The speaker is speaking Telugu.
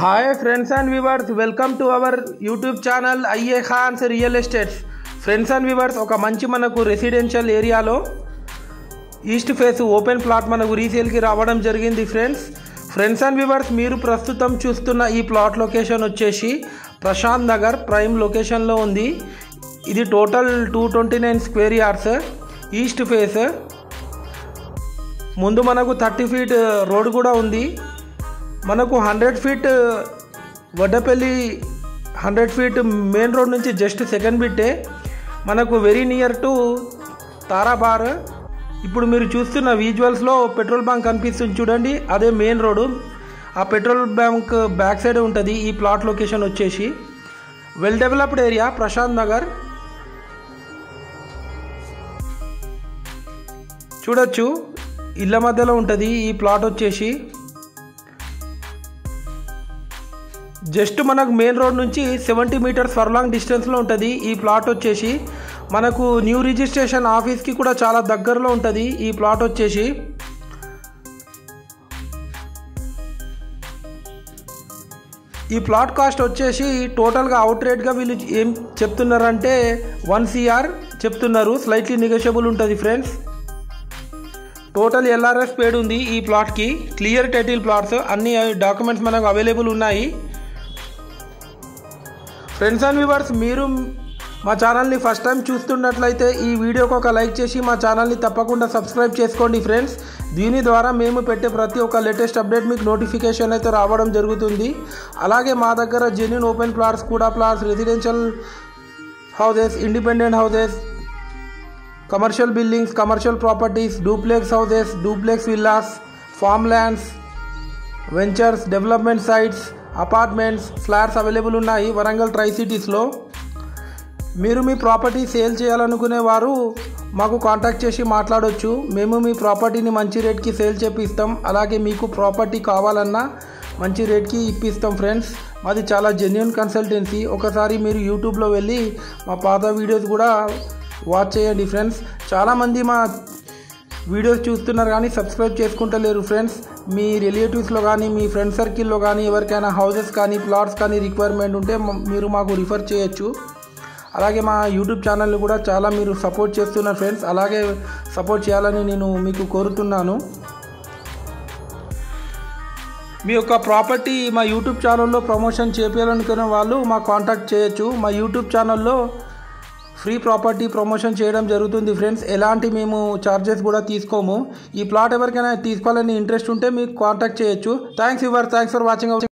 hi friends and viewers welcome to our YouTube channel IA Khan's real estates friends and viewers ఒక మంచి మనకు రెసిడెన్షియల్ ఏరియాలో ఈస్ట్ ఫేస్ ఓపెన్ ప్లాట్ మనకు రీసేల్కి రావడం జరిగింది ఫ్రెండ్స్ ఫ్రెండ్స్ అండ్ వ్యూవర్స్ మీరు ప్రస్తుతం చూస్తున్న ఈ ప్లాట్ లొకేషన్ వచ్చేసి ప్రశాంత్ నగర్ ప్రైమ్ లొకేషన్లో ఉంది ఇది total two twenty nine square yards east face ముందు మనకు థర్టీ ఫీట్ రోడ్ కూడా ఉంది మనకు hundred feet Vaddapalli hundred feet main road నుంచి జస్ట్ సెకండ్ బిట్టే మనకు వెరీ నియర్ టు తారాబార్ ఇప్పుడు మీరు చూస్తున్న విజువల్స్లో పెట్రోల్ బంక్ కనిపిస్తుంది చూడండి అదే మెయిన్ రోడ్డు ఆ పెట్రోల్ బంక్ బ్యాక్ సైడ్ ఉంటుంది ఈ ప్లాట్ లొకేషన్ వచ్చేసి well developed area Prashant Nagar చూడొచ్చు ఇళ్ళ మధ్యలో ఉంటుంది ఈ ప్లాట్ వచ్చేసి జస్ట్ మనకు మెయిన్ రోడ్ నుంచి సెవెంటీ మీటర్స్ ఫర్ లాంగ్ డిస్టెన్స్లో ఉంటుంది ఈ ప్లాట్ వచ్చేసి మనకు న్యూ రిజిస్ట్రేషన్ ఆఫీస్కి కూడా చాలా దగ్గరలో ఉంటుంది ఈ ప్లాట్ వచ్చేసి ఈ ప్లాట్ కాస్ట్ వచ్చేసి టోటల్గా అవుట్ రేట్గా వీళ్ళు ఏం చెప్తున్నారంటే వన్ సిఆర్ చెప్తున్నారు స్లైట్లీ నెగోషియబుల్ ఉంటుంది ఫ్రెండ్స్ టోటల్ ఎల్ఆర్ఎస్ పేడ్ ఉంది ఈ ప్లాట్కి క్లియర్ టైటిల్ ప్లాట్స్ అన్ని డాక్యుమెంట్స్ మనకు అవైలబుల్ ఉన్నాయి ఫ్రెండ్స్ అండ్ వ్యూవర్స్ మీరు మా ఛానల్ని ఫస్ట్ టైం చూస్తున్నట్లయితే ఈ వీడియోకి ఒక లైక్ చేసి మా ఛానల్ని తప్పకుండా సబ్స్క్రైబ్ చేసుకోండి ఫ్రెండ్స్ దీని ద్వారా మేము పెట్టే ప్రతి ఒక్క లేటెస్ట్ అప్డేట్ మీకు నోటిఫికేషన్ అయితే రావడం జరుగుతుంది అలాగే మా దగ్గర జెన్యున్ ఓపెన్ ప్లాట్స్ కూడా plots residential houses independent houses commercial buildings commercial properties duplex houses duplex villas farm lands ventures development sites apartments flats available ఉన్నాయి వరంగల్ ట్రై సిటీస్లో మీరు మీ ప్రాపర్టీ సేల్ చేయాలనుకునే వారు మాకు కాంటాక్ట్ చేసి మాట్లాడవచ్చు మేము మీ ప్రాపర్టీని మంచి రేట్కి సేల్ చేపిస్తాం అలాగే మీకు ప్రాపర్టీ కావాలన్నా మంచి రేట్కి ఇప్పిస్తాం ఫ్రెండ్స్ మాది చాలా జెన్యున్ కన్సల్టెన్సీ ఒకసారి మీరు యూట్యూబ్లో వెళ్ళి మా పాత వీడియోస్ కూడా వాచ్ చేయండి ఫ్రెండ్స్ చాలామంది మా వీడియోస్ చూస్తున్నారు కానీ సబ్స్క్రైబ్ చేసుకుంటలేరు ఫ్రెండ్స్ మీ రిలేటివ్స్లో కానీ మీ ఫ్రెండ్ సర్కిల్లో కానీ ఎవరికైనా హౌసెస్ కానీ ప్లాట్స్ కానీ రిక్వైర్మెంట్ ఉంటే మ- మీరు మాకు రిఫర్ చేయొచ్చు అలాగే మా యూట్యూబ్ ఛానల్ని కూడా చాలా మీరు సపోర్ట్ చేస్తున్నారు ఫ్రెండ్స్ అలాగే సపోర్ట్ చేయాలని నేను మీకు కోరుతున్నాను మీ యొక్క ప్రాపర్టీ మా యూట్యూబ్ ఛానల్లో ప్రమోషన్ చేయాలనుకునే వాళ్ళు మా కాంటాక్ట్ చేయొచ్చు మా యూట్యూబ్ ఛానల్లో ఫ్రీ ప్రాపర్టీ ప్రమోషన్ చేయడం జరుగుతుంది ఫ్రెండ్స్ ఎలాంటి మేము ఛార్జెస్ కూడా తీసుకోము ఈ ప్లాట్ ఎవరికైనా తీసుకోవాలని ఇంట్రెస్ట్ ఉంటే మీకు కాంటాక్ట్ చేయొచ్చు thanks your thanks for watching